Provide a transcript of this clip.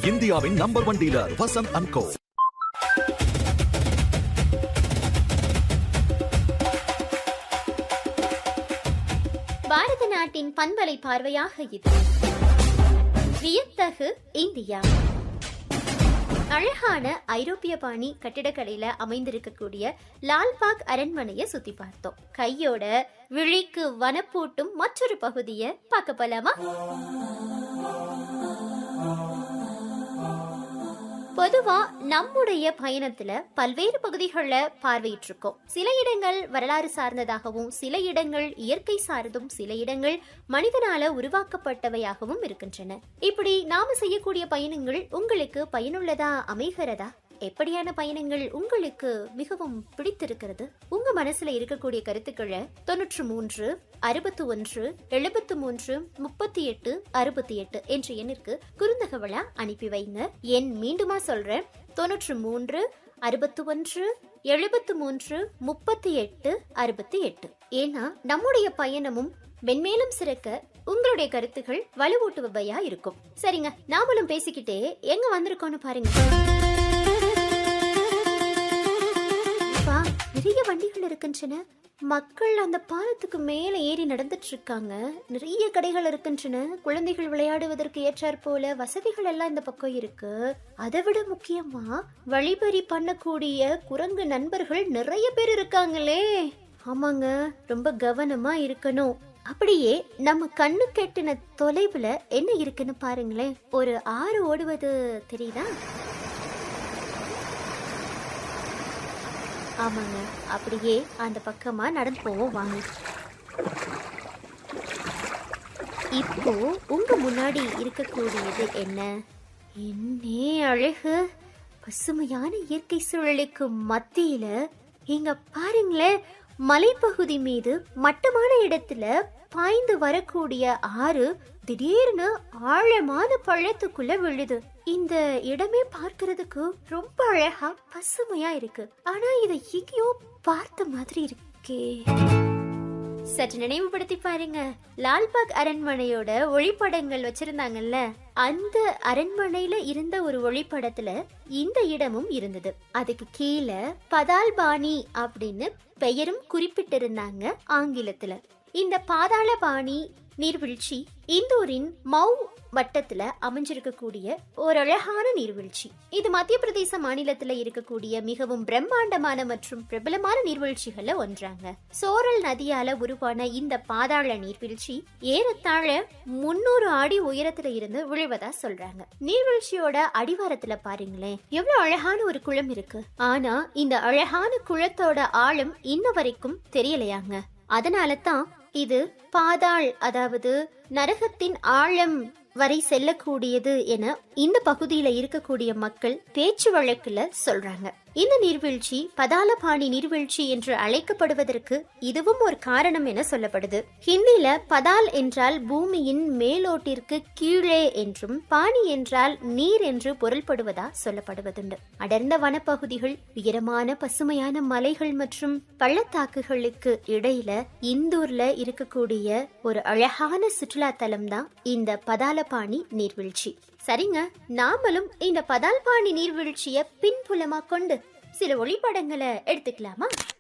இந்தியாவின் number one dealer Vasanth and co பாரத நாட்டின் பண்பலை பார்வையாக இது வியத்தகு இந்தியா அழகான ஐரோப்பிய பாணி கட்டிடக்கலையில அமைந்திருக்கக்கூடிய லால்பாக் அரண்மனையை சுத்தி பார்த்தோம் கையோட விழிக்கு வனப்பூட்டும் மற்றொரு பகுதியை பார்க்க போலாமா பொதுவா நம்முடைய பயணத்துல பல்வேறு பகுதிகளில் பார்வையிட்டிருக்கோம் சில இடங்கள் வரலாறு சார்ந்ததாகவும் சில இடங்கள் இயற்கை சார்ந்தும் சில இடங்கள் மனிதனால உருவாக்கப்பட்டவையாகவும் இருக்கின்றன இப்படி நாம செய்யக்கூடிய பயணங்கள் உங்களுக்கு பயனுள்ளதா அமைகிறதா எப்படியான பயணங்கள் உங்களுக்கு மிகவும் பிடித்திருக்கிறது உங்க மனசுல இருக்கக்கூடிய கருத்துக்களை தொன்னூற்று மூன்று அறுபத்தி ஒன்று எழுபத்து மூன்று முப்பத்தி எட்டு அறுபத்தி எட்டு என்ற எண்ணிற்கு குறுந்தகவலா அனுப்பி வைங்க என் மீண்டுமா சொல்றேன் தொன்னூற்று மூன்று அறுபத்தி ஒன்று எழுபத்து மூன்று முப்பத்தி எட்டு அறுபத்தி எட்டு ஏன்னா நம்முடைய பயணமும் மென்மேலும் சிறக்க உங்களுடைய கருத்துகள் வலுவூட்டுபவையா இருக்கும் சரிங்க நாமளும் பேசிக்கிட்டே எங்க வந்திருக்கோம்னு பாருங்க அப்பா, நிறைய வண்டிகள் இருக்கின்றன மக்கள் அந்த பாலத்துக்கு மேல ஏறி நடந்துட்டு இருக்காங்க நிறைய கடைகள் இருக்கின்றன குழந்தைகள் விளையாடுவதற்கு ஏற்றாற் போல வசதிகள் எல்லாம் இந்த பக்கம் இருக்கு அதை விட முக்கியமா வழிபறி பண்ணக்கூடிய குரங்கு நண்பர்கள் நிறைய பேர் இருக்காங்களே ஆமாங்க ரொம்ப கவனமா இருக்கணும் அப்படியே நம்ம கண்ணு கெட்டின தொலைவுல என்ன இருக்குன்னு பாருங்களேன் ஒரு ஆறு ஓடுவது தெரியுதா ஆமாங்க அப்படியே அந்த பக்கமா நடந்து போவோம் வாங்க இப்போ உங்க முன்னாடி இருக்கக்கூடியது என்ன என்னே அழகு பசுமையான இயற்கை சூழலுக்கு மத்தியில இங்க பாருங்களேன் மலைப்பகுதி மீது மட்டமான இடத்துல பாய்ந்து வரக்கூடிய ஆறு திடீர்னு ஆழமான பள்ளத்துக்குள்ள விழுது இந்த இடமே பார்க்கிறதுக்கு ரொம்ப அழகா பசுமையா இருக்கு ஆனா இதை எங்கேயோ பார்த்த மாதிரி இருக்கே சற்று நினைவுபடுத்தி பாருங்க லால்பாக் அரண்மனையோட ஒளிப்படங்கள் வச்சிருந்தாங்கல்ல அந்த அரண்மனையில இருந்த ஒரு ஒளிப்படத்துல இந்த இடமும் இருந்தது அதுக்கு கீழே பதால்பாணி அப்படின்னு பெயரும் குறிப்பிட்டிருந்தாங்க ஆங்கிலத்துல இந்த பாதாளபாணி நீர்வீழ்ச்சி இந்தூரின் மௌ வட்டத்துல அமைஞ்சிருக்கக்கூடிய ஒரு அழகான நீர்வீழ்ச்சி இது மத்திய பிரதேச மாநிலத்துல இருக்கக்கூடிய மிகவும் பிரம்மாண்டமான மற்றும் பிரபலமான நீர்வீழ்ச்சிகள்ல ஒன்றாங்க சோரல் நதியால உருவான இந்த பாதாள நீர்வீழ்ச்சி ஏறத்தாழ முன்னூறு அடி உயரத்துல இருந்து விழுவதா சொல்றாங்க நீர்வீழ்ச்சியோட அடிவாரத்துல பாருங்களேன் எவ்வளவு அழகான ஒரு குளம் இருக்கு ஆனா இந்த அழகான குளத்தோட ஆழம் இன்ன வரைக்கும் தெரியலையாங்க அதனால தான் இது பாதாள் அதாவது நரகத்தின் ஆழம் வரை செல்லக்கூடியது என இந்த பகுதியில இருக்கக்கூடிய மக்கள் பேச்சு வழக்குல சொல்றாங்க இந்த நீர்வீழ்ச்சி பதாலபாணி நீர்வீழ்ச்சி என்று அழைக்கப்படுவதற்கு இதுவும் ஒரு காரணம் என சொல்லப்படுது ஹிந்தில பதால் என்றால் பூமியின் மேலோட்டிற்கு கீழே என்றும் பாணி என்றால் நீர் என்று பொருள்படுவதா சொல்லப்படுவதுண்டு அடர்ந்த வனப்பகுதிகள் உயரமான பசுமையான மலைகள் மற்றும் பள்ளத்தாக்குகளுக்கு இடையில இந்தூர்ல இருக்கக்கூடிய ஒரு அழகான சுற்றுலா தலம் தான் இந்த பதாலபாணி நீர்வீழ்ச்சி சரிங்க நாமளும் இந்த பதால்பாணி நீர்வீழ்ச்சிய பின்புலமா கொண்டு சில ஒளிப்படங்களை எடுத்துக்கலாமா